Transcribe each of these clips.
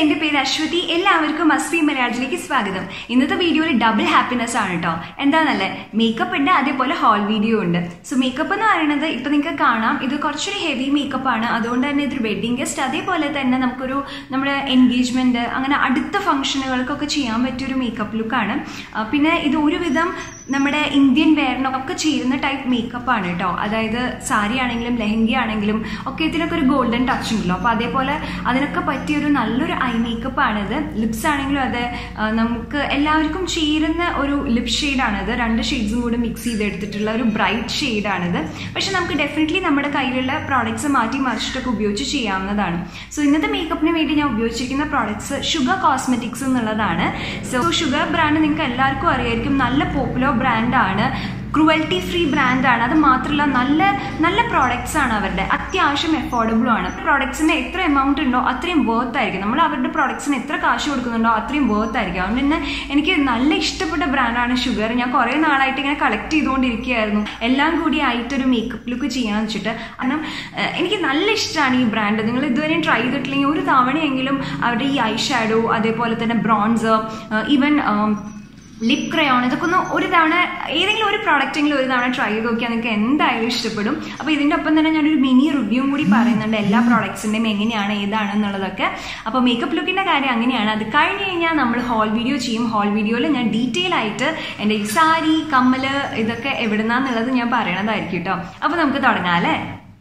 എൻ്റെ പേര് അശ്വതി എല്ലാവർക്കും അസ്വി മലയാളത്തിലേക്ക് സ്വാഗതം ഇന്നത്തെ വീഡിയോയിൽ ഡബിൾ ഹാപ്പിനെസ് ആണ് കേട്ടോ എന്താണെന്നല്ലേ മേക്കപ്പ് ഉണ്ട് അതേപോലെ ഹോൾ വീഡിയോ ഉണ്ട് സോ മേക്കപ്പ് എന്ന് പറയുന്നത് ഇപ്പൊ നിങ്ങൾക്ക് കാണാം ഇത് കുറച്ചൊരു ഹെവി മേക്കപ്പ് ആണ് അതുകൊണ്ട് തന്നെ ഇതൊരു വെഡിങ് ഗസ്റ്റ് അതേപോലെ തന്നെ നമുക്കൊരു നമ്മുടെ എൻഗേജ്മെന്റ് അങ്ങനെ അടുത്ത ഫംഗ്ഷനുകൾക്കൊക്കെ ചെയ്യാൻ പറ്റിയൊരു മേക്കപ്പ് ലുക്കാണ് പിന്നെ ഇത് ഒരുവിധം നമ്മുടെ ഇന്ത്യൻ വെയറിനൊക്കെ ചേരുന്ന ടൈപ്പ് മേക്കപ്പ് ആണ് കേട്ടോ അതായത് സാരി ആണെങ്കിലും ലെഹങ്ക ആണെങ്കിലും ഒക്കെ ഇതിനൊക്കെ ഒരു ഗോൾഡൻ ടച്ച് ഉണ്ടല്ലോ അപ്പോൾ അതേപോലെ അതിനൊക്കെ പറ്റിയൊരു നല്ലൊരു ഐ മേക്കപ്പ് ആണിത് ലിപ്സ് ആണെങ്കിലും അത് ആ, നമുക്ക് എല്ലാവർക്കും ചേരുന്ന ഒരു ലിപ് ഷെയ്ഡാണിത് രണ്ട് ഷെയ്ഡ്സും കൂടി മിക്സ് ചെയ്തെടുത്തിട്ടുള്ള ഒരു ബ്രൈറ്റ് ഷെയ്ഡാണിത് പക്ഷെ നമുക്ക് ഡെഫിനറ്റ്ലി നമ്മുടെ കയ്യിലുള്ള പ്രോഡക്ട്സ് മാറ്റി മറിച്ചിട്ടൊക്കെ ഉപയോഗിച്ച് ചെയ്യാവുന്നതാണ് സോ ഇന്നത്തെ മേക്കപ്പിന് വേണ്ടി ഞാൻ ഉപയോഗിച്ചിരിക്കുന്ന പ്രോഡക്ട്സ് ഷുഗർ കോസ്മെറ്റിക്സ് എന്നുള്ളതാണ് സോ ഷുഗർ ബ്രാൻഡ് നിങ്ങൾക്ക് എല്ലാവർക്കും അറിയായിരിക്കും നല്ല പോപ്പുലർ ബ്രാൻഡാണ് ക്രുവൽറ്റി ഫ്രീ ബ്രാൻഡാണ് അത് മാത്രമല്ല നല്ല നല്ല പ്രോഡക്ട്സ് ആണ് അവരുടെ അത്യാവശ്യം അഫോർഡബിളും ആണ് പ്രോഡക്ട്സിന് എത്ര എമൗണ്ട് ഉണ്ടോ അത്രയും വർത്ത് ആയിരിക്കും നമ്മൾ അവരുടെ പ്രോഡക്ട്സിന് എത്ര കാശ് കൊടുക്കുന്നുണ്ടോ അത്രയും വർത്ത് ആയിരിക്കും അതുകൊണ്ട് തന്നെ എനിക്ക് നല്ല ഇഷ്ടപ്പെട്ട ബ്രാൻഡാണ് ഷുഗർ ഞാൻ കുറേ നാളായിട്ട് ഇങ്ങനെ കളക്ട് ചെയ്തുകൊണ്ടിരിക്കുകയായിരുന്നു എല്ലാം കൂടി ആയിട്ടൊരു മേക്കപ്പ് ലുക്ക് ചെയ്യാന്ന് വെച്ചിട്ട് കാരണം ഏഹ്, എനിക്ക് നല്ല ഇഷ്ടമാണ് ഈ ബ്രാൻഡ് നിങ്ങൾ ഇതുവരെയും ട്രൈ ചെയ്തിട്ടില്ലെങ്കിൽ ഒരു തവണയെങ്കിലും അവരുടെ ഈ ഐ ഷാഡോ അതേപോലെ തന്നെ ബ്രോൺസർ ഈവൻ ലിപ് ക്രയോൺ ഇതൊക്കെ ഒന്ന് ഒരു തവണ ഏതെങ്കിലും ഒരു പ്രോഡക്റ്റെങ്കിലും ഒരു തവണ ട്രൈ ചെയ്ത് നോക്കിയാൽ നിങ്ങൾക്ക് എന്തായാലും ഇഷ്ടപ്പെടും അപ്പോൾ ഇതിൻ്റെ ഒപ്പം തന്നെ ഞാനൊരു മിനി റിവ്യൂവും കൂടി പറയുന്നുണ്ട് എല്ലാ പ്രോഡക്ട്സിൻ്റെയും എങ്ങനെയാണ് ഏതാണെന്നുള്ളതൊക്കെ അപ്പോൾ മേക്കപ്പ് ലുക്കിൻ്റെ കാര്യം അങ്ങനെയാണ് അത് കഴിഞ്ഞ് കഴിഞ്ഞാൽ നമ്മൾ ഹോൾ വീഡിയോ ചെയ്യും ഹോൾ വീഡിയോയിൽ ഞാൻ ഡീറ്റെയിൽ ആയിട്ട് എൻ്റെ ഈ സാരി കമ്മല് ഇതൊക്കെ എവിടുന്നാന്നുള്ളത് ഞാൻ പറയണതായിരിക്കും കേട്ടോ അപ്പോൾ നമുക്ക് തുടങ്ങാം അല്ലേ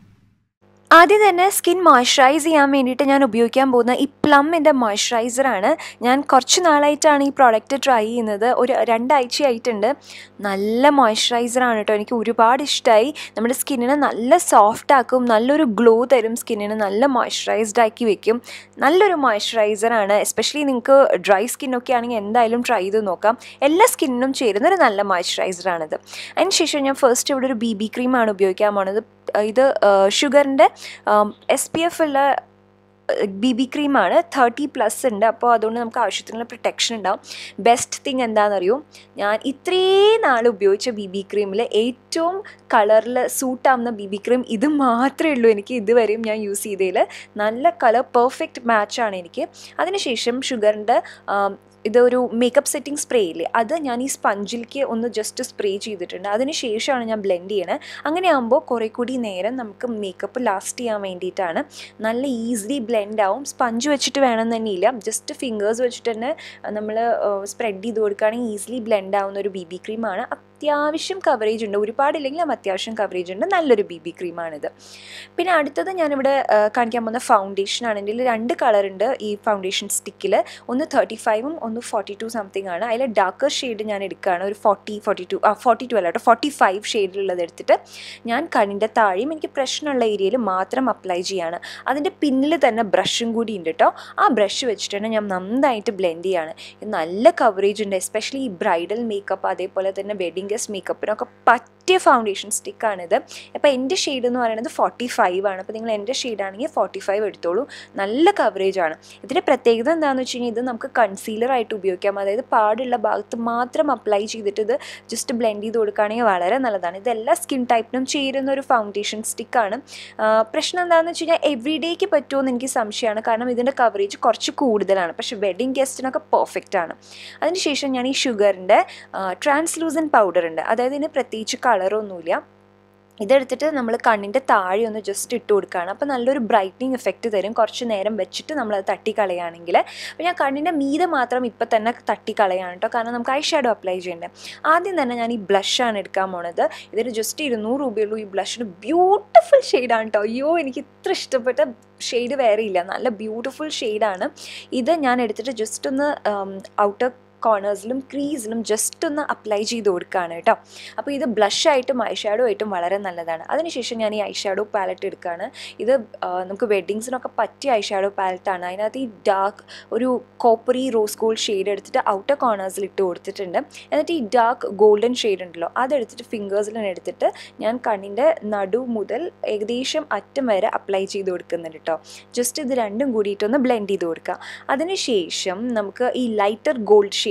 ആദ്യം തന്നെ സ്കിൻ മോയ്സ്ചറൈസ് ചെയ്യാൻ വേണ്ടിയിട്ട് ഞാൻ ഉപയോഗിക്കാൻ പോകുന്ന ഈ പ്ലമ്മിൻ്റെ മോയ്സ്ചറൈസറാണ് ഞാൻ കുറച്ച് നാളായിട്ടാണ് ഈ പ്രോഡക്റ്റ് ട്രൈ ചെയ്യുന്നത് ഒരു രണ്ടാഴ്ചയായിട്ടുണ്ട് നല്ല മോയ്സ്ചറൈസറാണ് കേട്ടോ എനിക്ക് ഒരുപാട് ഇഷ്ടമായി നമ്മുടെ സ്കിന്നിനെ നല്ല സോഫ്റ്റ് ആക്കും നല്ലൊരു ഗ്ലോ തരും സ്കിന്നിന് നല്ല മോയ്സ്ചറൈസ്ഡ് ആക്കി വെക്കും നല്ലൊരു മോയ്സ്ചറൈസറാണ് എസ്പെഷ്യലി നിങ്ങൾക്ക് ഡ്രൈ സ്കിന്നൊക്കെ ആണെങ്കിൽ എന്തായാലും ട്രൈ ചെയ്ത് നോക്കാം എല്ലാ സ്കിന്നിനും ചേരുന്ന ഒരു നല്ല മോയ്സ്ചറൈസറാണിത് അതിന് ശേഷം ഞാൻ ഫസ്റ്റ് ഇവിടെ ഒരു ബി ബി ക്രീമാണ് ഉപയോഗിക്കാൻ പോണത് ഇത് ഷുഗറിൻ്റെ എസ് പി എഫ് ഉള്ള ബി ബി ക്രീമാണ് തേർട്ടി പ്ലസ് ഉണ്ട് അപ്പോൾ അതുകൊണ്ട് നമുക്ക് ആവശ്യത്തിനുള്ള പ്രൊട്ടക്ഷൻ ഉണ്ടാവും ബെസ്റ്റ് തിങ് എന്താണെന്നറിയോ ഞാൻ ഇത്രയും നാൾ ഉപയോഗിച്ച ബി ബി ക്രീമിൽ ഏറ്റവും കളറിൽ സൂട്ടാവുന്ന ബി ബി ക്രീം ഇത് മാത്രമേ ഉള്ളൂ എനിക്ക് ഇതുവരെയും ഞാൻ യൂസ് ചെയ്തതിൽ നല്ല കളർ പെർഫെക്റ്റ് മാച്ചാണ് എനിക്ക് അതിനുശേഷം ഷുഗറിൻ്റെ ഇതൊരു മേക്കപ്പ് സെറ്റിംഗ് സ്പ്രേ ഇല്ലേ അത് ഞാൻ ഈ സ്പഞ്ചിലേക്ക് ഒന്ന് ജസ്റ്റ് സ്പ്രേ ചെയ്തിട്ടുണ്ട് അതിന് ശേഷമാണ് ഞാൻ ബ്ലെൻഡ് ചെയ്യണത് അങ്ങനെ ആകുമ്പോൾ കുറേ കൂടി നേരം നമുക്ക് മേക്കപ്പ് ലാസ്റ്റ് ചെയ്യാൻ വേണ്ടിയിട്ടാണ് നല്ല ഈസിലി ബ്ലെൻഡ് ആവും സ്പഞ്ച് വെച്ചിട്ട് വേണം തന്നെ ഇല്ല ജസ്റ്റ് ഫിംഗേഴ്സ് വെച്ചിട്ട് തന്നെ നമ്മൾ സ്പ്രെഡ് ചെയ്ത് കൊടുക്കുകയാണെങ്കിൽ ഈസിലി ബ്ലെൻഡ് ആവുന്ന ഒരു ബി ബി ക്രീമാണ് അത്യാവശ്യം കവറേജ് ഉണ്ട് ഒരുപാടില്ലെങ്കിലും അത്യാവശ്യം കവറേജ് ഉണ്ട് നല്ലൊരു ബി ബി ക്രീമാണിത് പിന്നെ അടുത്തത് ഞാനിവിടെ ആ, കാണിക്കാൻ പോകുന്ന ഫൗണ്ടേഷനാണ് എൻ്റെ കയ്യിൽ രണ്ട് കളർ ഉണ്ട് ഈ ഫൗണ്ടേഷൻ സ്റ്റിക്കിൽ ഒന്ന് തേർട്ടി ഫൈവും ഒന്ന് ഫോർട്ടി ടു സംതിങ് ആണ് അതിൽ ഡാർക്കർ ഷെയ്ഡ് ഞാൻ എടുക്കുകയാണ് ഒരു ഫോർട്ടി ഫോർട്ടി ടു ആ ഫോർട്ടി ടു അല്ല കേട്ടോ ഫോർട്ടി ഫൈവ് ഷെയ്ഡിലുള്ളത് എടുത്തിട്ട് ഞാൻ കണ്ണിൻ്റെ താഴെയും എനിക്ക് പ്രശ്നമുള്ള ഏരിയയിൽ മാത്രം അപ്ലൈ ചെയ്യാണ് അതിൻ്റെ പിന്നിൽ തന്നെ ബ്രഷും കൂടി ഉണ്ട് കേട്ടോ ആ ബ്രഷ് വെച്ചിട്ട് തന്നെ ഞാൻ നന്നായിട്ട് ബ്ലെൻഡ് ചെയ്യാണ് ഇത് നല്ല കവറേജ് ഉണ്ട് എസ്പെഷ്യലി ഈ ബ്രൈഡൽ മേക്കപ്പ് അതേപോലെ തന്നെ വെഡിങ് ഗസ്റ്റ് മേക്കപ്പിനൊക്കെ പറ്റിയ ഫൗണ്ടേഷൻ സ്റ്റിക്കാണിത് അപ്പോൾ എൻ്റെ ഷെയ്ഡ് എന്ന് പറയുന്നത് ഫോർട്ടി ഫൈവ് ആണ് അപ്പോൾ നിങ്ങൾ എൻ്റെ ഷെയ്ഡാണെങ്കിൽ ഫോർട്ടി ഫൈവ് എടുത്തോളൂ നല്ല കവറേജ് ആണ് ഇതിൻ്റെ പ്രത്യേകത എന്താണെന്ന് വെച്ച് കഴിഞ്ഞാൽ ഇത് നമുക്ക് കൺസീലർ ആയിട്ട് ഉപയോഗിക്കാം അതായത് പാടുള്ള ഭാഗത്ത് മാത്രം അപ്ലൈ ചെയ്തിട്ട് ഇത് ജസ്റ്റ് ബ്ലെൻഡ് ചെയ്ത് കൊടുക്കുകയാണെങ്കിൽ വളരെ നല്ലതാണ് ഇത് എല്ലാ സ്കിൻ ടൈപ്പിനും ചേരുന്ന ഒരു ഫൗണ്ടേഷൻ സ്റ്റിക്കാണ് പ്രശ്നം എന്താണെന്ന് വെച്ച് കഴിഞ്ഞാൽ എവറി ഡേക്ക് പറ്റുമോ എന്ന് എനിക്ക് സംശയമാണ് കാരണം ഇതിൻ്റെ കവറേജ് കുറച്ച് കൂടുതലാണ് പക്ഷേ വെഡിങ് ഗസ്റ്റിനൊക്കെ പെർഫെക്റ്റ് ആണ് അതിനുശേഷം ഞാൻ ഈ ഷുഗറിൻ്റെ ട്രാൻസ്ലൂസൻ പൗഡർ ഉണ്ട് അതായത് ഇതിന് പ്രത്യേകിച്ച് കളറൊന്നുമില്ല ഇതെടുത്തിട്ട് നമ്മൾ കണ്ണിൻ്റെ താഴെ ഒന്ന് ജസ്റ്റ് ഇട്ട് കൊടുക്കുകയാണ് അപ്പോൾ നല്ലൊരു ബ്രൈറ്റനിങ് എഫക്റ്റ് തരും കുറച്ച് നേരം വെച്ചിട്ട് നമ്മളത് തട്ടിക്കളയുകയാണെങ്കിൽ അപ്പോൾ ഞാൻ കണ്ണിൻ്റെ മീതെ മാത്രം ഇപ്പം തന്നെ തട്ടിക്കളയാണ് കേട്ടോ കാരണം നമുക്ക് ഐ ഷാഡോ അപ്ലൈ ചെയ്യേണ്ടത് ആദ്യം തന്നെ ഞാൻ ഈ ബ്ലഷാണ് എടുക്കാൻ പോണത് ഇതിന് ജസ്റ്റ് ഇരുന്നൂറ് രൂപയുള്ളൂ ഈ ബ്ലഷിന് ബ്യൂട്ടിഫുൾ ഷെയ്ഡാണ് കേട്ടോ അയ്യോ എനിക്ക് ഇത്ര ഇഷ്ടപ്പെട്ട ഷെയ്ഡ് വേറെ ഇല്ല നല്ല ബ്യൂട്ടിഫുൾ ഷെയ്ഡാണ് ഇത് ഞാൻ എടുത്തിട്ട് ജസ്റ്റ് ഒന്ന് ഔട്ടർ കോർണേഴ്സിലും ക്രീസിലും ജസ്റ്റ് ഒന്ന് അപ്ലൈ ചെയ്ത് കൊടുക്കുകയാണ് കേട്ടോ അപ്പോൾ ഇത് ബ്ലഷ് ആയിട്ടും ഐ ഷാഡോ ആയിട്ടും വളരെ നല്ലതാണ് അതിനുശേഷം ഞാൻ ഈ ഐ ഷാഡോ പാലറ്റ് എടുക്കുകയാണ് ഇത് ആ, നമുക്ക് വെഡ്ഡിങ്സിനൊക്കെ പറ്റിയ ഐ ഷാഡോ പാലറ്റാണ് അതിനകത്ത് ഈ ഡാർക്ക് ഒരു കോപ്പറി റോസ് ഗോൾഡ് ഷെയ്ഡ് എടുത്തിട്ട് ഔട്ടർ കോർണേഴ്സിൽ ഇട്ട് കൊടുത്തിട്ടുണ്ട് എന്നിട്ട് ഈ ഡാർക്ക് ഗോൾഡൻ ഷെയ്ഡ് ഉണ്ടല്ലോ അതെടുത്തിട്ട് ഫിംഗേഴ്സിൽ എടുത്തിട്ട് ഞാൻ കണ്ണിൻ്റെ നടു മുതൽ ഏകദേശം അറ്റം വരെ അപ്ലൈ ചെയ്ത് കൊടുക്കുന്നുണ്ട് കേട്ടോ ജസ്റ്റ് ഇത് രണ്ടും കൂടിയിട്ടൊന്ന് ബ്ലെൻഡ് ചെയ്ത് കൊടുക്കുക അതിനുശേഷം നമുക്ക് ഈ ലൈറ്റർ ഗോൾഡ് ഷെയ്ഡ്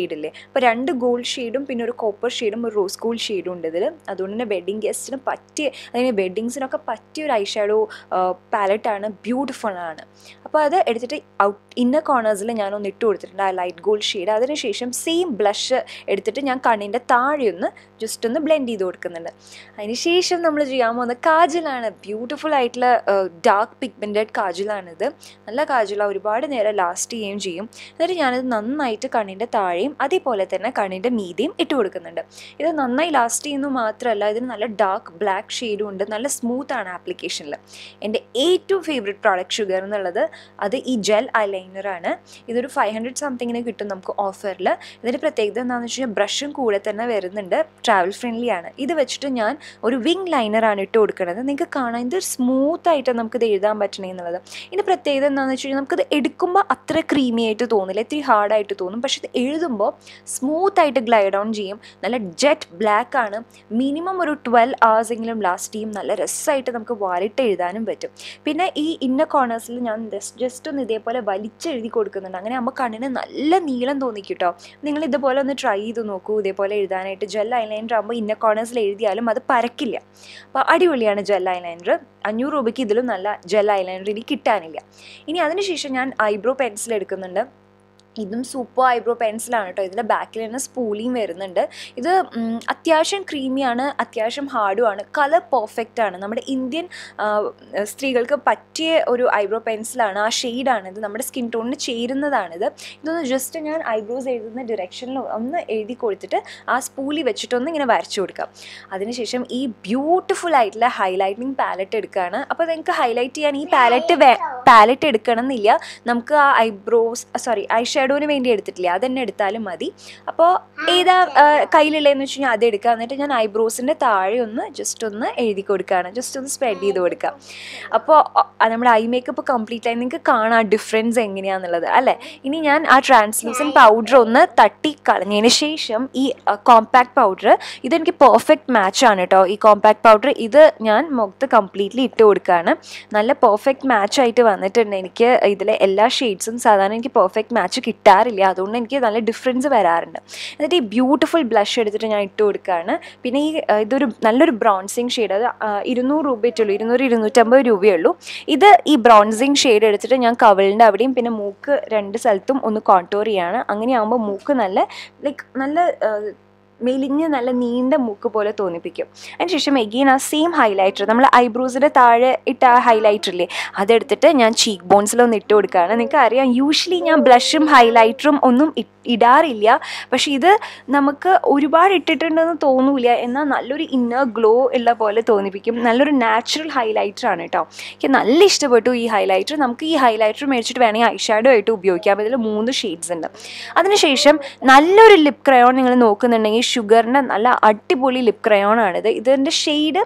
ഷെയ്ഡില്ലേ അപ്പോൾ രണ്ട് ഗോൾഡ് ഷെയ്ഡും പിന്നെ ഒരു കോപ്പർ ഷെയ്ഡും ഒരു റോസ് ഗോൾഡ് ഷെയ്ഡും ഉണ്ട് ഇതിൽ അതുകൊണ്ട് തന്നെ വെഡ്ഡിങ് ഗസ്റ്റിന് പറ്റിയ അതിന് വെഡ്ഡിങ്സിനൊക്കെ പറ്റിയ ഒരു ഐ ഷാഡോ പാലറ്റാണ് ബ്യൂട്ടിഫുൾ ആണ് അപ്പോൾ അത് എടുത്തിട്ട് ഔട്ട് ഇന്നർ കോർണേഴ്സിൽ ഞാനൊന്ന് ഇട്ട് കൊടുത്തിട്ടുണ്ട് ആ ലൈറ്റ് ഗോൾഡ് ഷെയ്ഡ് അതിനുശേഷം സെയിം ബ്ലഷ് എടുത്തിട്ട് ഞാൻ കണ്ണിൻ്റെ താഴെ ഒന്ന് ജസ്റ്റ് ഒന്ന് ബ്ലെൻഡ് ചെയ്ത് കൊടുക്കുന്നുണ്ട് അതിനുശേഷം നമ്മൾ ചെയ്യാൻ പോകുന്ന കാജലാണ് ബ്യൂട്ടിഫുൾ ആയിട്ടുള്ള ഡാർക്ക് പിഗ്മെൻറ്റഡ് കാജലാണിത് നല്ല കാജല ഒരുപാട് നേരം ലാസ്റ്റ് ചെയ്യുകയും ചെയ്യും എന്നിട്ട് ഞാനത് നന്നായിട്ട് കണ്ണിൻ്റെ താഴെയും അതേപോലെ തന്നെ കണ്ണിൻ്റെ മീതിയും ഇട്ട് കൊടുക്കുന്നുണ്ട് ഇത് നന്നായി ലാസ്റ്റ് ചെയ്യുന്നു മാത്രമല്ല ഇതിന് നല്ല ഡാർക്ക് ബ്ലാക്ക് ഷെയ്ഡും ഉണ്ട് നല്ല സ്മൂത്ത് ആണ് ആപ്ലിക്കേഷനിൽ എൻ്റെ ഏറ്റവും ഫേവറേറ്റ് പ്രോഡക്റ്റ് ഷുഗർ എന്നുള്ളത് അത് ഈ ജെൽ ഐലൈനറാണ് ഇതൊരു ഫൈവ് ഹൺഡ്രഡ് സംതിങ്ങിന് കിട്ടും നമുക്ക് ഓഫറിൽ ഇതിൻ്റെ പ്രത്യേകത എന്താണെന്ന് വെച്ച് കഴിഞ്ഞാൽ ബ്രഷും കൂടെ തന്നെ വരുന്നുണ്ട് ട്രാവൽ ഫ്രണ്ട്ലി ആണ് ഇത് വെച്ചിട്ട് ഞാൻ ഒരു വിങ് ലൈനറാണ് ഇട്ട് കൊടുക്കുന്നത് നിങ്ങൾക്ക് കാണാൻ ഇത് സ്മൂത്ത് ആയിട്ട് നമുക്കിത് എഴുതാൻ പറ്റണേ എന്നുള്ളത് ഇതിൻ്റെ പ്രത്യേകത എന്താണെന്ന് വെച്ച് കഴിഞ്ഞാൽ നമുക്കിത് എടുക്കുമ്പോൾ അത്ര ക്രീമി ആയിട്ട് തോന്നില്ല ഇത്തിരി ഹാർഡായിട്ട് തോന്നും പക്ഷെ ഇത് എഴുതുമ്പോൾ സ്മൂത്ത് ആയിട്ട് ഗ്ലൈഡ് ഓൺ ചെയ്യും നല്ല ജെറ്റ് ബ്ലാക്ക് ആണ് മിനിമം ഒരു ട്വൽവ് അവേഴ്സ് എങ്കിലും ലാസ്റ്റ് ചെയ്യും നല്ല രസമായിട്ട് നമുക്ക് വാലിട്ട് എഴുതാനും പറ്റും പിന്നെ ഈ ഇന്ന കോർണേഴ്സിൽ ഞാൻ ജസ്റ്റ് ഒന്ന് ഇതേപോലെ വലിച്ചെഴുതി കൊടുക്കുന്നുണ്ട് അങ്ങനെ ആകുമ്പോൾ കണ്ണിന് നല്ല നീളം തോന്നിക്കും കേട്ടോ നിങ്ങൾ ഇതുപോലെ ഒന്ന് ട്രൈ ചെയ്ത് നോക്കൂ ഇതേപോലെ എഴുതാനായിട്ട് ജെൽ ഐലൈനർ ആകുമ്പോൾ ഇന്ന കോർണേഴ്സിൽ എഴുതിയാലും അത് പരക്കില്ല അപ്പോൾ അടിപൊളിയാണ് ജെൽ ഐലൈനർ അഞ്ഞൂറ് രൂപയ്ക്ക് ഇതിലും നല്ല ജെൽ ഐലൈനർ ഇനി കിട്ടാനില്ല ഇനി അതിനുശേഷം ഞാൻ ഐബ്രോ പെൻസിൽ എടുക്കുന്നുണ്ട് ഇതും സൂപ്പർ ഐബ്രോ പെൻസിലാണ് കേട്ടോ ഇതിൻ്റെ ബാക്കിൽ തന്നെ സ്പൂളിയും വരുന്നുണ്ട് ഇത് ഉം, അത്യാവശ്യം ക്രീമിയാണ് അത്യാവശ്യം ഹാർഡുമാണ് കളർ പെർഫെക്റ്റ് ആണ് നമ്മുടെ ഇന്ത്യൻ ആ, സ്ത്രീകൾക്ക് പറ്റിയ ഒരു ഐബ്രോ പെൻസിലാണ് ആ ഷെയ്ഡാണ് ഇത് നമ്മുടെ സ്കിൻ ടോണിന് ചേരുന്നതാണിത് ഇതൊന്ന് ജസ്റ്റ് ഞാൻ ഐബ്രോസ് എഴുതുന്ന ഡിറക്ഷനിൽ ഒന്ന് എഴുതി കൊടുത്തിട്ട് ആ സ്പൂലി വെച്ചിട്ടൊന്ന് ഇങ്ങനെ വരച്ചു കൊടുക്കാം അതിനുശേഷം ഈ ബ്യൂട്ടിഫുൾ ആയിട്ടുള്ള ഹൈലൈറ്റിംഗ് പാലറ്റ് എടുക്കുകയാണ് അപ്പോൾ നിങ്ങൾക്ക് ഹൈലൈറ്റ് ചെയ്യാൻ ഈ പാലറ്റ് പാലറ്റ് എടുക്കണം എന്നില്ല നമുക്ക് ആ ഐബ്രോസ് സോറി ഐ ഷാഡോന് വേണ്ടി എടുത്തിട്ടില്ല അതന്നെ എടുത്താലും മതി അപ്പോൾ ഏതാ ആ, കയ്യിലുള്ളതെന്ന് വെച്ച് കഴിഞ്ഞാൽ അത് എടുക്കുക എന്നിട്ട് ഞാൻ ഐബ്രോസിൻ്റെ താഴെ ഒന്ന് ജസ്റ്റ് ഒന്ന് എഴുതി കൊടുക്കുകയാണ് ജസ്റ്റ് ഒന്ന് സ്പ്രെഡ് ചെയ്ത് കൊടുക്കുക അപ്പോൾ നമ്മുടെ ഐ മേക്കപ്പ് കംപ്ലീറ്റ് ആയി നിങ്ങൾക്ക് കാണാം ഡിഫറൻസ് എങ്ങനെയാണെന്നുള്ളത് അല്ലേ ഇനി ഞാൻ ആ ട്രാൻസ്ലൂസൻ പൗഡർ ഒന്ന് തട്ടി കളഞ്ഞതിന് ശേഷം ഈ കോമ്പാക്ട് പൗഡർ ഇതെനിക്ക് പെർഫെക്റ്റ് മാച്ച് ആണ് കേട്ടോ ഈ കോമ്പാക്ട് പൗഡർ ഇത് ഞാൻ മുഖത്ത് കംപ്ലീറ്റ്ലി ഇട്ട് കൊടുക്കുകയാണ് നല്ല പെർഫെക്റ്റ് മാച്ച് ആയിട്ട് വന്നിട്ടുണ്ട് എനിക്ക് ഇതിലെ എല്ലാ ഷെയ്ഡ്സും സാധാരണ എനിക്ക് പെർഫെക്റ്റ് മാച്ച് കിട്ടാറില്ല അതുകൊണ്ട് എനിക്ക് നല്ല ഡിഫറൻസ് വരാറുണ്ട് എന്നിട്ട് ഈ ബ്യൂട്ടിഫുൾ ബ്ലഷ് എടുത്തിട്ട് ഞാൻ ഇട്ട് കൊടുക്കുകയാണ് പിന്നെ ഈ ആ, ഇതൊരു നല്ലൊരു ബ്രോൺസിങ് ഷെയ്ഡ് അത് ആ, ഇരുന്നൂറ് രൂപയിട്ടുള്ളൂ ഇരുന്നൂറ് ഇരുന്നൂറ്റമ്പത് രൂപയേ ഉള്ളൂ ഇത് ഈ ബ്രോൺസിങ് ഷെയ്ഡ് എടുത്തിട്ട് ഞാൻ കവിളിൻ്റെ അവിടെയും പിന്നെ മൂക്ക് രണ്ട് സ്ഥലത്തും ഒന്ന് കോൺടോർ ചെയ്യാണ് അങ്ങനെയാകുമ്പോൾ മൂക്ക് നല്ല ലൈക്ക് നല്ല ആ, മെലിഞ്ഞ് നല്ല നീണ്ട മൂക്ക് പോലെ തോന്നിപ്പിക്കും അതിനുശേഷം എഗെയിൻ ആ സെയിം ഹൈലൈറ്റർ നമ്മൾ ഐബ്രോസിൻ്റെ താഴെ ഇട്ട ആ ഹൈലൈറ്റർ ഇല്ലേ അതെടുത്തിട്ട് ഞാൻ ചീക്ക് ബോൺസിലൊന്ന് ഇട്ട് കൊടുക്കുകയാണ് നിങ്ങൾക്ക് അറിയാം യൂഷ്വലി ഞാൻ ബ്ലഷും ഹൈലൈറ്ററും ഒന്നും ഇ- ഇടാറില്ല പക്ഷേ ഇത് നമുക്ക് ഒരുപാട് ഇട്ടിട്ടുണ്ടെന്ന് തോന്നൂല എന്നാൽ നല്ലൊരു ഇന്നർ ഗ്ലോ ഉള്ള പോലെ തോന്നിപ്പിക്കും നല്ലൊരു നാച്ചുറൽ ഹൈലൈറ്റർ ആണ് കേട്ടോ എനിക്ക് നല്ല ഇഷ്ടപ്പെട്ടു ഈ ഹൈലൈറ്റർ നമുക്ക് ഈ ഹൈലൈറ്റർ മേടിച്ചിട്ട് വേണമെങ്കിൽ ഐഷാഡോ ആയിട്ട് ഉപയോഗിക്കാം ഇതിൽ മൂന്ന് ഷെയ്ഡ്സ് ഉണ്ട് അതിനുശേഷം നല്ലൊരു ലിപ് ക്രയോൺ നിങ്ങൾ നോക്കുന്നുണ്ടെങ്കിൽ ഷുഗറിൻ്റെ നല്ല അടിപൊളി ലിപ് ക്രയോൺ ആണിത് ഇതിൻ്റെ ഷെയ്ഡ്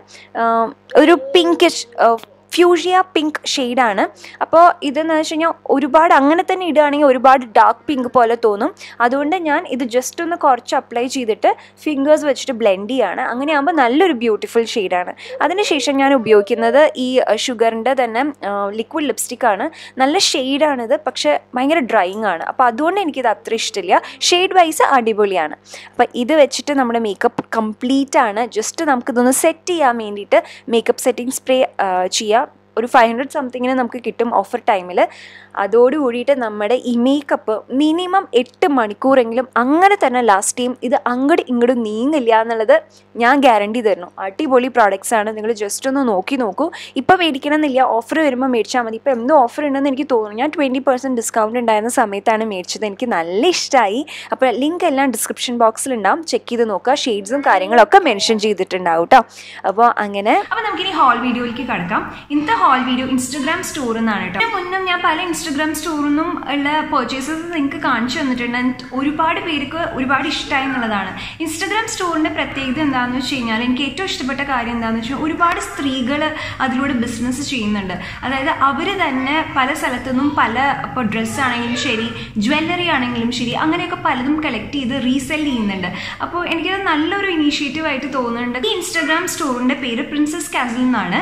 ഒരു പിങ്കിഷ് ഫ്യൂഷിയ പിങ്ക് ഷെയ്ഡാണ് അപ്പോൾ ഇതെന്ന് വെച്ച് കഴിഞ്ഞാൽ ഒരുപാട് അങ്ങനെ തന്നെ ഇടുകയാണെങ്കിൽ ഒരുപാട് ഡാർക്ക് പിങ്ക് പോലെ തോന്നും അതുകൊണ്ട് ഞാൻ ഇത് ജസ്റ്റ് ഒന്ന് കുറച്ച് അപ്ലൈ ചെയ്തിട്ട് ഫിംഗേഴ്സ് വെച്ചിട്ട് ബ്ലെൻഡ് ചെയ്യാണ് അങ്ങനെയാകുമ്പോൾ നല്ലൊരു ബ്യൂട്ടിഫുൾ ഷെയ്ഡാണ് അതിനുശേഷം ഞാൻ ഉപയോഗിക്കുന്നത് ഈ ഷുഗറിൻ്റെ തന്നെ ലിക്വിഡ് ലിപ്സ്റ്റിക്കാണ് നല്ല ഷെയ്ഡാണിത് പക്ഷേ ഭയങ്കര ഡ്രൈയിങ് ആണ് അപ്പോൾ അതുകൊണ്ട് എനിക്കിത് അത്ര ഇഷ്ടമില്ല ഷെയ്ഡ് വൈസ് അടിപൊളിയാണ് അപ്പോൾ ഇത് വെച്ചിട്ട് നമ്മുടെ മേക്കപ്പ് കംപ്ലീറ്റ് ആണ് ജസ്റ്റ് നമുക്കിതൊന്ന് സെറ്റ് ചെയ്യാൻ വേണ്ടിയിട്ട് മേക്കപ്പ് സെറ്റിംഗ് സ്പ്രേ ചെയ്യാം ഒരു ഫൈവ് ഹൺഡ്രഡ് സംതിങ്ങിന് നമുക്ക് കിട്ടും ഓഫർ ടൈമിൽ അതോടുകൂടിയിട്ട് നമ്മുടെ ഈ മേക്കപ്പ് മിനിമം എട്ട് മണിക്കൂറെങ്കിലും അങ്ങനെ തന്നെ ലാസ്റ്റ് ചെയ്യും ഇത് അങ്ങോട്ട് ഇങ്ങോട്ട് നീങ്ങില്ല എന്നുള്ളത് ഞാൻ ഗ്യാരണ്ടി തരുന്നു അടിപൊളി പ്രോഡക്റ്റ്സ് ആണ് നിങ്ങൾ ജസ്റ്റ് ഒന്ന് നോക്കി നോക്കൂ ഇപ്പോൾ മേടിക്കണമെന്നില്ല ഓഫർ വരുമ്പോൾ മേടിച്ചാൽ മതി ഇപ്പോൾ എന്തോ ഓഫർ ഉണ്ടെന്ന് എനിക്ക് തോന്നുന്നു ഞാൻ ട്വൻറ്റി പെർസെൻറ്റ് ഡിസ്കൗണ്ട് ഉണ്ടായിരുന്ന സമയത്താണ് മേടിച്ചത് എനിക്ക് നല്ല ഇഷ്ടമായി അപ്പോൾ ലിങ്ക് എല്ലാം ഡിസ്ക്രിപ്ഷൻ ബോക്സിൽ ഉണ്ടാവും ചെക്ക് ചെയ്ത് നോക്കുക ഷെയ്ഡ്സും കാര്യങ്ങളൊക്കെ മെൻഷൻ ചെയ്തിട്ടുണ്ടാവും കേട്ടോ അപ്പോൾ അങ്ങനെ അപ്പൊ നമുക്കിനി ഹോൾ വീഡിയോയിലേക്ക് കടക്കാം ഇന്നത്തെ ഹോൾ വീഡിയോ ഇൻസ്റ്റഗ്രാം സ്റ്റോറിൽ നിന്നാണ് കേട്ടോ ഇതിന് മുന്നും ഞാൻ പല ഇൻസ്റ്റഗ്രാം സ്റ്റോറിൽ നിന്നും ഉള്ള പർച്ചേസസ് നിങ്ങൾക്ക് കാണിച്ചു തന്നിട്ടുണ്ട് And ഒരുപാട് പേർക്ക് ഒരുപാട് ഇഷ്ടമായി എന്നുള്ളതാണ് ഇൻസ്റ്റഗ്രാം സ്റ്റോറിന്റെ പ്രത്യേകത എന്താണെന്ന് വെച്ച് കഴിഞ്ഞാൽ എനിക്ക് ഏറ്റവും ഇഷ്ടപ്പെട്ട കാര്യം എന്താണെന്ന് വെച്ചാൽ ഒരുപാട് സ്ത്രീകൾ അതിലൂടെ ബിസിനസ് ചെയ്യുന്നുണ്ട് അതായത് അവർ തന്നെ പല സ്ഥലത്തു നിന്നും പല ഇപ്പോൾ ഡ്രസ്സ് ആണെങ്കിലും ശരി ജ്വല്ലറി ആണെങ്കിലും ശരി അങ്ങനെയൊക്കെ പലതും കളക്ട് ചെയ്ത് റീസെൽ ചെയ്യുന്നുണ്ട് അപ്പോൾ എനിക്കത് നല്ലൊരു ഇനീഷ്യേറ്റീവ് ആയിട്ട് തോന്നുന്നുണ്ട് ഈ ഇൻസ്റ്റാഗ്രാം സ്റ്റോറിന്റെ പേര് പ്രിൻസസ് കാസിൽ എന്നാണ്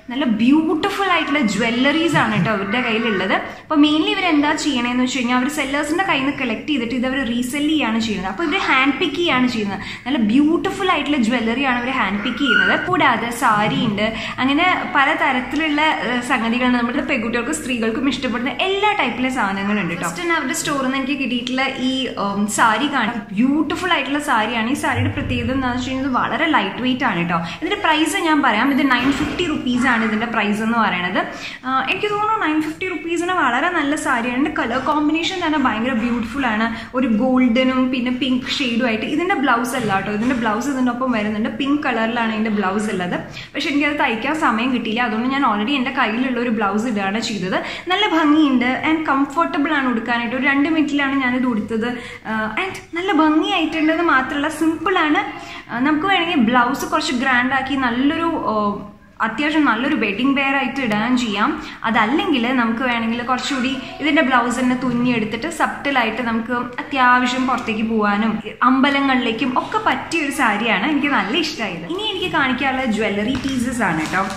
നല്ല ബ്യൂട്ടിഫുൾ ആയിട്ടുള്ള ജ്വല്ലറീസ് ആണ് കേട്ടോ അവരുടെ കയ്യിലുള്ളത് അപ്പോൾ മെയിൻലി ഇവർ എന്താ ചെയ്യണതെന്ന് വെച്ച് കഴിഞ്ഞാൽ അവർ സെല്ലേഴ്സിൻ്റെ കയ്യിൽ നിന്ന് കളക്ട് ചെയ്തിട്ട് ഇത് അവർ റീസെല് ചെയ്യാണ് ചെയ്യുന്നത് അപ്പോൾ ഇവർ ഹാൻഡ് പിക്ക് ചെയ്യാണ് ചെയ്യുന്നത് നല്ല ബ്യൂട്ടിഫുൾ ആയിട്ടുള്ള ജ്വല്ലറിയാണ് ഇവർ ഹാൻഡ് പിക്ക് ചെയ്യുന്നത് കൂടാതെ സാരി ഉണ്ട് അങ്ങനെ പല തരത്തിലുള്ള ഏഹ്, സംഗതികളാണ് നമ്മുടെ പെൺകുട്ടികൾക്കും സ്ത്രീകൾക്കും ഇഷ്ടപ്പെടുന്ന എല്ലാ ടൈപ്പിലെ സാധനങ്ങളുണ്ട് കേട്ടോ ഫസ്റ്റ് തന്നെ അവരുടെ സ്റ്റോറിൽ നിന്ന് എനിക്ക് കിട്ടിയിട്ടുള്ള ഈ ഉം, സാരി കാണാം ബ്യൂട്ടിഫുൾ ആയിട്ടുള്ള സാരിയാണ് ഈ സാരിയുടെ പ്രത്യേകത എന്താണെന്ന് വെച്ച് കഴിഞ്ഞാൽ ഇത് വളരെ ലൈറ്റ് വെയിറ്റ് ആണ് കേട്ടോ ഇതിന്റെ പ്രൈസ് ഞാൻ പറയാം ഇത് നയൻ ഫിഫ്റ്റി റുപ്പീസ് ആണ് ഇതിന്റെ പ്രൈസ് എന്ന് പറയുന്നത് ആ, എനിക്ക് തോന്നുന്നു നയൻ ഫിഫ്റ്റി റുപ്പീസിന് വളരെ നല്ല സാരിയാണ് ഇതിന്റെ കളർ കോമ്പിനേഷൻ തന്നെ ഭയങ്കര ബ്യൂട്ടിഫുൾ ആണ് ഒരു ഗോൾഡനും പിന്നെ പിങ്ക് ഷെയ്ഡും ആയിട്ട് ഇതിന്റെ ബ്ലൗസ് അല്ല കേട്ടോ ഇതിന്റെ ബ്ലൗസ് ഇതിന്റെ ഒപ്പം വരുന്നുണ്ട് പിങ്ക് കളറിലാണ് ഇതിന്റെ ബ്ലൗസ് ഉള്ളത് പക്ഷെ എനിക്കത് തയ്ക്കാൻ സമയം കിട്ടിയില്ല അതുകൊണ്ട് ഞാൻ ഓൾറെഡി എൻ്റെ കയ്യിലുള്ള ഒരു ബ്ലൗസ് ഇടുകയാണ് ചെയ്തത് നല്ല ഭംഗിയുണ്ട് ആൻഡ് കംഫർട്ടബിൾ ആണ് ഉടുക്കാനായിട്ട് ഒരു രണ്ട് മിനിറ്റിലാണ് ഞാനിത് ഉടുത്തത് ആൻഡ് നല്ല ഭംഗിയായിട്ടുണ്ടെന്ന് മാത്രമല്ല സിമ്പിളാണ് നമുക്ക് വേണമെങ്കിൽ ബ്ലൗസ് കുറച്ച് ഗ്രാൻഡ് ആക്കി നല്ലൊരു ആ, അത്യാവശ്യം നല്ലൊരു വെഡിങ് വെയർ ആയിട്ട് ഇടാൻ ചെയ്യാം അതല്ലെങ്കിൽ നമുക്ക് വേണമെങ്കിൽ കുറച്ചുകൂടി ഇതിന്റെ ബ്ലൗസ് തന്നെ തുന്നി എടുത്തിട്ട് സബ്റ്റിലായിട്ട് നമുക്ക് അത്യാവശ്യം പുറത്തേക്ക് പോകാനും അമ്പലങ്ങളിലേക്കും ഒക്കെ പറ്റിയ ഒരു സാരിയാണ് എനിക്ക് നല്ല ഇഷ്ടമായത് ഇനി എനിക്ക് കാണിക്കാനുള്ള ജ്വല്ലറി പീസസ് ആണ് കേട്ടോ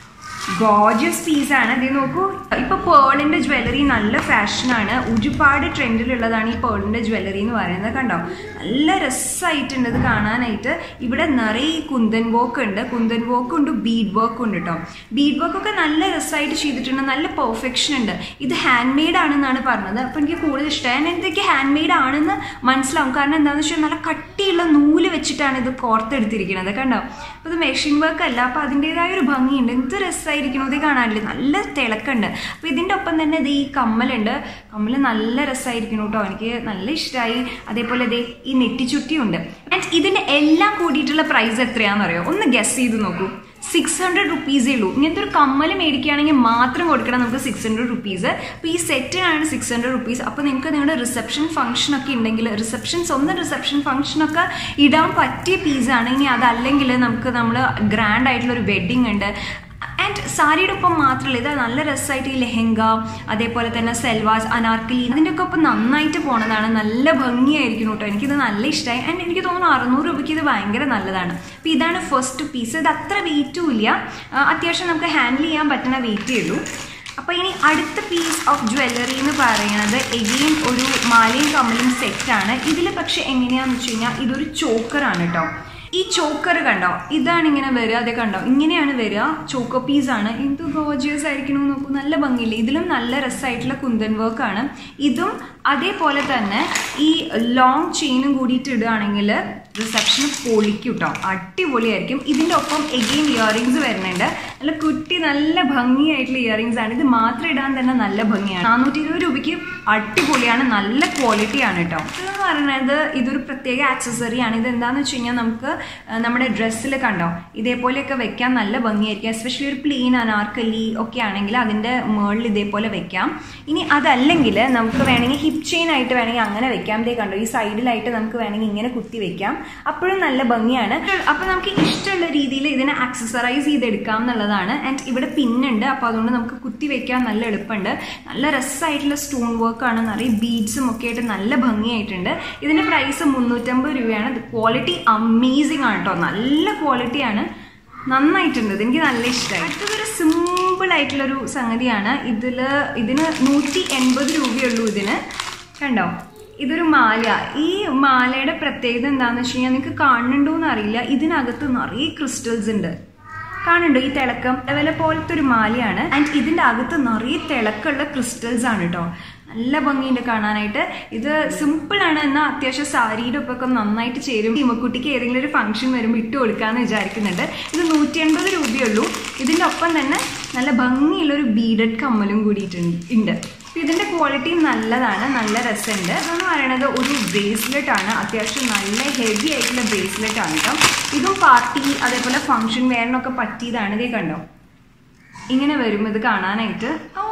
ഗോർജിയസ് പീസാണ് ഇത് നോക്കൂ ഇപ്പൊ പേളിന്റെ ജ്വല്ലറി നല്ല ഫാഷനാണ് ഒരുപാട് ട്രെൻഡിലുള്ളതാണ് ഈ പേളിന്റെ ജ്വല്ലറി എന്ന് പറയുന്നത് കണ്ടോ നല്ല രസമായിട്ടുണ്ട് ഇത് കാണാനായിട്ട് ഇവിടെ നിറയെ ഈ കുന്തൻ വർക്ക് ഉണ്ട് കുന്തൻ വർക്ക് ഉണ്ട് ബീഡ് വർക്ക് ഉണ്ട് കേട്ടോ ബീഡ് വർക്ക് ഒക്കെ നല്ല രസമായിട്ട് ചെയ്തിട്ടുണ്ട് നല്ല പെർഫെക്ഷൻ ഉണ്ട് ഇത് ഹാൻഡ് മെയ്ഡ് ആണെന്നാണ് പറഞ്ഞത് അപ്പൊ എനിക്ക് കൂടുതൽ ഇഷ്ടമായി എന്തൊക്കെ ഹാൻഡ് മെയ്ഡ് ആണെന്ന് മനസ്സിലാവും കാരണം എന്താണെന്ന് വെച്ചാൽ നല്ല കട്ടിയുള്ള നൂല് വെച്ചിട്ടാണ് ഇത് കോർത്തെടുത്തിരിക്കുന്നത് കണ്ടോ അപ്പൊ ഇത് മെഷീൻ വർക്ക് അല്ല അപ്പൊ അതിൻ്റെതായ ഒരു ഭംഗിയുണ്ട് എന്ത് രസമായിരിക്കണം ഇത് കാണാനില്ല നല്ല തിളക്കുണ്ട് അപ്പൊ ഇതിന്റെ ഒപ്പം തന്നെ ഇത് ഈ കമ്മലുണ്ട് കമ്മല് നല്ല രസമായിരിക്കണം കേട്ടോ എനിക്ക് നല്ല ഇഷ്ടമായി അതേപോലെ ദേ ഈ നെറ്റിച്ചുട്ടിയുണ്ട് ആൻഡ് ഇതിന്റെ എല്ലാം കൂടിയിട്ടുള്ള പ്രൈസ് എത്രയാണെന്ന് അറിയോ ഒന്ന് ഗസ് ചെയ്ത് നോക്കൂ സിക്സ് ഹൺഡ്രഡ് റുപ്പീസേ ഉള്ളൂ ഇങ്ങനത്തെ ഒരു കമ്മൽ മേടിക്കുകയാണെങ്കിൽ മാത്രം കൊടുക്കണം നമുക്ക് സിക്സ് ഹൺഡ്രഡ് റുപ്പീസ് അപ്പോൾ ഈ സെറ്റിനാണ് സിക്സ് ഹൺഡ്രഡ് റുപ്പീസ് അപ്പോൾ നിങ്ങൾക്ക് നിങ്ങളുടെ റിസപ്ഷൻ ഫംഗ്ഷൻ ഒക്കെ ഉണ്ടെങ്കിൽ റിസപ്ഷൻ സ്വന്തം റിസപ്ഷൻ ഫംഗ്ഷനൊക്കെ ഇടാൻ പറ്റിയ പീസാണ് ഇനി അതല്ലെങ്കിൽ നമുക്ക് നമ്മൾ ഗ്രാൻഡ് ആയിട്ടുള്ള ഒരു വെഡിങ് ഉണ്ട് ആൻഡ് സാരിയുടെ ഒപ്പം മാത്രമല്ല ഇത് നല്ല രസമായിട്ട് ഈ ലെഹങ്ക അതേപോലെ തന്നെ സെൽവാസ് അനാർക്കലി അതിൻ്റെ ഒക്കെ ഒപ്പം നന്നായിട്ട് പോണതാണ് നല്ല ഭംഗിയായിരിക്കും കേട്ടോ എനിക്കിത് നല്ല ഇഷ്ടമായി ആൻഡ് എനിക്ക് തോന്നുന്നു അറുന്നൂറ് രൂപയ്ക്ക് ഇത് ഭയങ്കര നല്ലതാണ് അപ്പോൾ ഇതാണ് ഫസ്റ്റ് പീസ് ഇത് അത്ര വെയിറ്റും ഇല്ല ആ, അത്യാവശ്യം നമുക്ക് ഹാൻഡിൽ ചെയ്യാൻ പറ്റുന്ന വെയിറ്റേ ഉള്ളൂ അപ്പോൾ ഇനി അടുത്ത പീസ് ഓഫ് ജ്വല്ലറി എന്ന് പറയുന്നത് എഗെയിൻ ഒരു മാലയും കമ്മലും സെറ്റാണ് ഇതിൽ പക്ഷെ എങ്ങനെയാണെന്ന് വെച്ച് കഴിഞ്ഞാൽ ഇതൊരു ചോക്കറാണ് കേട്ടോ ഈ ചോക്കർ കണ്ടോ ഇതാണ് ഇങ്ങനെ വരിക അതെ കണ്ടോ ഇങ്ങനെയാണ് വരിക ചോക്കോ പീസ് ആണ് എന്ത് ഗോജിയസ് ആയിരിക്കണം നോക്കൂ നല്ല ഭംഗിയില്ല ഇതിലും നല്ല രസമായിട്ടുള്ള കുന്തൻ വർക്ക് ആണ് ഇതും അതേപോലെ തന്നെ ഈ ലോങ് ചെയിനും കൂടിയിട്ട് ഇടുകയാണെങ്കിൽ റിസപ്ഷന് പൊളിക്കും കേട്ടോ അടിപൊളിയായിരിക്കും ഇതിൻ്റെ ഒപ്പം എഗെയിൻ ഇയറിങ്സ് വരുന്നുണ്ട് നല്ല കുട്ടി നല്ല ഭംഗിയായിട്ടുള്ള ഇയറിങ്സ് ആണ് ഇത് മാത്രം ഇടാൻ തന്നെ നല്ല ഭംഗിയാണ് നാനൂറ്റി ഇരുപത് രൂപയ്ക്ക് അടിപൊളിയാണ് നല്ല ക്വാളിറ്റിയാണ് കേട്ടോ ഇതെന്ന് പറയുന്നത് ഇതൊരു പ്രത്യേക ആക്സസറി ആണ് ഇത് എന്താന്ന് വെച്ച് കഴിഞ്ഞാൽ നമുക്ക് ആ, നമ്മുടെ ഡ്രസ്സിൽ കണ്ടോ ഇതേപോലെയൊക്കെ വെക്കാൻ നല്ല ഭംഗിയായിരിക്കും എസ്പെഷ്യലി ഒരു പ്ലെയിൻ അനാർക്കലി ഒക്കെ ആണെങ്കിൽ അതിൻ്റെ മുകളിൽ ഇതേപോലെ വെക്കാം ഇനി അതല്ലെങ്കിൽ നമുക്ക് വേണമെങ്കിൽ ഹിപ്പ് ചെയിൻ ആയിട്ട് വേണമെങ്കിൽ അങ്ങനെ വെക്കാം ഇതേ കണ്ടോ ഈ സൈഡിലായിട്ട് നമുക്ക് വേണമെങ്കിൽ ഇങ്ങനെ കുത്തി വെക്കാം അപ്പോഴും നല്ല ഭംഗിയാണ് അപ്പോൾ നമുക്ക് ഇഷ്ടമുള്ള രീതിയിൽ ഇതിനെ ആക്സസറൈസ് ചെയ്തെടുക്കാം എന്നുള്ളതാണ് ആൻഡ് ഇവിടെ പിന്നുണ്ട് അപ്പോൾ അതുകൊണ്ട് നമുക്ക് കുത്തി വെക്കാൻ നല്ല എളുപ്പമുണ്ട് നല്ല രസമായിട്ടുള്ള സ്റ്റോൺ വർക്കാണ് നിറയെ ബീഡ്സും ഒക്കെ ആയിട്ട് നല്ല ഭംഗിയായിട്ടുണ്ട് ഇതിന്റെ പ്രൈസ് മുന്നൂറ്റമ്പത് രൂപയാണ് ക്വാളിറ്റി അമേസിംഗ് ആണ് കേട്ടോ നല്ല ക്വാളിറ്റിയാണ് നന്നായിട്ടുണ്ട് ഇത് എനിക്ക് നല്ല ഇഷ്ടമായി അടുത്തതൊരു സിമ്പിൾ ആയിട്ടുള്ളൊരു സംഗതിയാണ് ഇതിൽ ഇതിന് നൂറ്റി എൺപത് രൂപയുള്ളൂ ഇതിന് കണ്ടോ ഇതൊരു മാല ഈ മാലയുടെ പ്രത്യേകത എന്താണെന്ന് വെച്ച് കഴിഞ്ഞാൽ നിങ്ങൾക്ക് കാണുന്നുണ്ടോ എന്ന് അറിയില്ല ഇതിനകത്ത് നിറയെ ക്രിസ്റ്റൽസ് ഉണ്ട് കാണുന്നുണ്ടോ ഈ തിളക്കം അതേപോലെ പോലത്തെ ഒരു മാലയാണ് ആൻഡ് ഇതിന്റെ അകത്ത് നിറയെ തിളക്കമുള്ള ക്രിസ്റ്റൽസ് ആണ് കേട്ടോ നല്ല ഭംഗിയുണ്ട് കാണാനായിട്ട് ഇത് സിമ്പിൾ ആണ് എന്നാൽ അത്യാവശ്യം സാരിയുടെ ഒപ്പൊക്കെ നന്നായിട്ട് ചേരും ഇമ്മക്കുട്ടിക്ക് ഏതെങ്കിലും ഒരു ഫംഗ്ഷൻ വരുമ്പോൾ ഇട്ട് കൊടുക്കാമെന്ന് വിചാരിക്കുന്നുണ്ട് ഇത് നൂറ്റി എൺപത് രൂപയുള്ളൂ ഇതിന്റെ ഒപ്പം തന്നെ നല്ല ഭംഗിയുള്ള ഒരു ബീഡഡ് കമ്മലും കൂടിയിട്ടുണ്ട് ഉണ്ട് അപ്പൊ ഇതിന്റെ ക്വാളിറ്റി നല്ലതാണ് നല്ല രസമുണ്ട് ഇതെന്ന് പറയുന്നത് ഒരു ബ്രേസ്ലെറ്റ് ആണ് അത്യാവശ്യം നല്ല ഹെവി ആയിട്ടുള്ള ബ്രേസ്ലെറ്റ് ആണ് കേട്ടോ ഇതും പാർട്ടി അതേപോലെ ഫംഗ്ഷൻ വെയറിനൊക്കെ പറ്റിയതാണ് ഇതേ കണ്ടോ ഇങ്ങനെ വരും ഇത് കാണാനായിട്ട് ഓ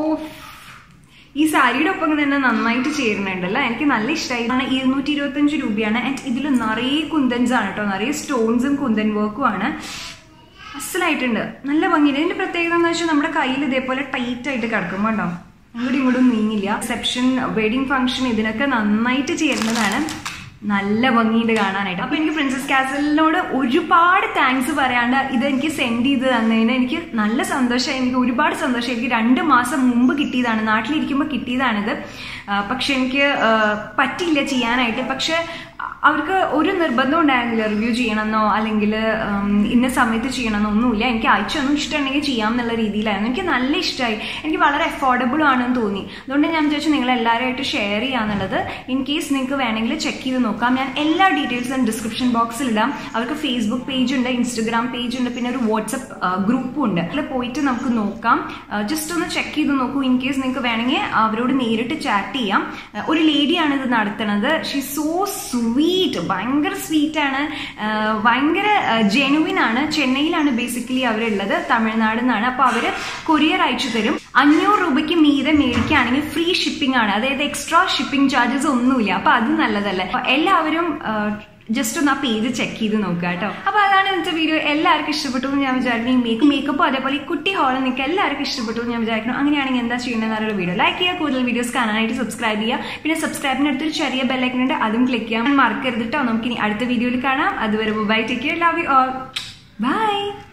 ഈ സാരിയുടെ ഒപ്പം തന്നെ നന്നായിട്ട് ചേരുന്നുണ്ടല്ലോ എനിക്ക് നല്ല ഇഷ്ടമായി ആണ് ഇരുന്നൂറ്റി ഇരുപത്തഞ്ച് രൂപയാണ് ആൻഡ് ഇതിൽ നിറയെ കുന്തൻസ് ആണ് കേട്ടോ നിറയെ സ്റ്റോൺസും കുന്തൻ വർക്കും ആണ് അസലായിട്ടുണ്ട് നല്ല ഭംഗിയുണ്ട് ഇതിന്റെ പ്രത്യേകത എന്ന് വെച്ചാൽ നമ്മുടെ കയ്യിൽ ഇതേപോലെ ടൈറ്റ് ആയിട്ട് കിടക്കും കേട്ടോ അങ്ങോട്ടും ഇങ്ങോട്ടും നീങ്ങില്ല റിസപ്ഷൻ വെഡിങ് ഫംഗ്ഷൻ ഇതിനൊക്കെ നന്നായിട്ട് ചേരുന്നതാണ് നല്ല ഭംഗിയുണ്ട് കാണാനായിട്ട് അപ്പൊ എനിക്ക് പ്രിൻസസ് കാസലിനോട് ഒരുപാട് താങ്ക്സ് പറയാണ്ട് ഇത് എനിക്ക് സെൻഡ് ചെയ്ത് തന്നതിന് എനിക്ക് നല്ല സന്തോഷം എനിക്ക് ഒരുപാട് സന്തോഷം എനിക്ക് രണ്ട് മാസം മുമ്പ് കിട്ടിയതാണ് നാട്ടിലിരിക്കുമ്പോൾ കിട്ടിയതാണിത് ആ, പക്ഷെ എനിക്ക് ആ, പറ്റിയില്ല ചെയ്യാനായിട്ട് പക്ഷെ അവർക്ക് ഒരു നിർബന്ധം ഉണ്ടായിരുന്നില്ല റിവ്യൂ ചെയ്യണമെന്നോ അല്ലെങ്കിൽ ഇന്ന സമയത്ത് ചെയ്യണമെന്നോ ഒന്നുമില്ല എനിക്ക് അയച്ചൊന്നും ഇഷ്ടമുണ്ടെങ്കിൽ ചെയ്യാം എന്നുള്ള രീതിയിലായിരുന്നു എനിക്ക് നല്ല ഇഷ്ടമായി എനിക്ക് വളരെ അഫോർഡബിൾ ആണെന്ന് തോന്നി അതുകൊണ്ട് ഞാൻ വിചാരിച്ചു നിങ്ങൾ എല്ലാവരുമായിട്ട് ഷെയർ ചെയ്യാന്നുള്ളത് ഇൻ കേസ് നിങ്ങൾക്ക് വേണമെങ്കിൽ ചെക്ക് ചെയ്ത് നോക്കാം ഞാൻ എല്ലാ ഡീറ്റെയിൽസും ഡിസ്ക്രിപ്ഷൻ ബോക്സിൽ ഇടാം അവർക്ക് ഫേസ്ബുക്ക് പേജ് ഉണ്ട് ഇൻസ്റ്റഗ്രാം പേജ് ഉണ്ട് പിന്നെ ഒരു വാട്സപ്പ് ഗ്രൂപ്പും ഉണ്ട് അതിൽ പോയിട്ട് നമുക്ക് നോക്കാം ജസ്റ്റ് ഒന്ന് ചെക്ക് ചെയ്ത് നോക്കൂ ഇൻ കേസ് നിങ്ങൾക്ക് വേണമെങ്കിൽ അവരോട് നേരിട്ട് ചാറ്റ് ചെയ്യാം ആ, ഒരു ലേഡിയാണ് ഇത് നടത്തുന്നത് ഷീ സോ സ്വീറ്റ് ഭയങ്കര സ്വീറ്റ് ആണ് ആ, ഭയങ്കര ജെനുവിൻ ആണ് ചെന്നൈയിലാണ് ബേസിക്കലി അവരുള്ളത് തമിഴ്നാട് നിന്നാണ് അപ്പോൾ അവർ കൊറിയർ അയച്ചു തരും അഞ്ഞൂറ് രൂപയ്ക്ക് മീതെ മേടിക്കുകയാണെങ്കിൽ ഫ്രീ ഷിപ്പിംഗ് ആണ് അതായത് എക്സ്ട്രാ ഷിപ്പിംഗ് ചാർജസ് ഒന്നുമില്ല അപ്പൊ അത് നല്ലതല്ലേ അപ്പൊ എല്ലാവരും ജസ്റ്റ് ഒന്ന് ആ പേജ് ചെക്ക് ചെയ്ത് നോക്കുക കേട്ടോ അപ്പൊ അതാണ് ഇന്നത്തെ വീഡിയോ എല്ലാവർക്കും ഇഷ്ടപ്പെട്ടു എന്ന് ഞാൻ വിചാരിക്കുന്നു മേക്ക് മേക്കപ്പും അതേപോലെ ഈ കുട്ടി ഹാളിൽ നിങ്ങൾക്ക് എല്ലാവർക്കും ഇഷ്ടപ്പെട്ടു എന്ന് ഞാൻ വിചാരിക്കുന്നു അങ്ങനെയാണെങ്കിൽ എന്താ ചെയ്യേണ്ടതെന്നുള്ള വീഡിയോ ലൈക്ക് ചെയ്യുക കൂടുതൽ വീഡിയോസ് കാണാനായിട്ട് സബ്സ്ക്രൈബ് ചെയ്യുക പിന്നെ സബ്സ്ക്രൈബിന് അടുത്തൊരു ചെറിയ ബെല്ലൈക്കൻ ഉണ്ട് അതും ക്ലിക്ക് ചെയ്യാൻ മറക്കരുത് കേട്ടോ നമുക്ക് ഇനി അടുത്ത വീഡിയോയിൽ കാണാം അതുവരെ bye take care love you all by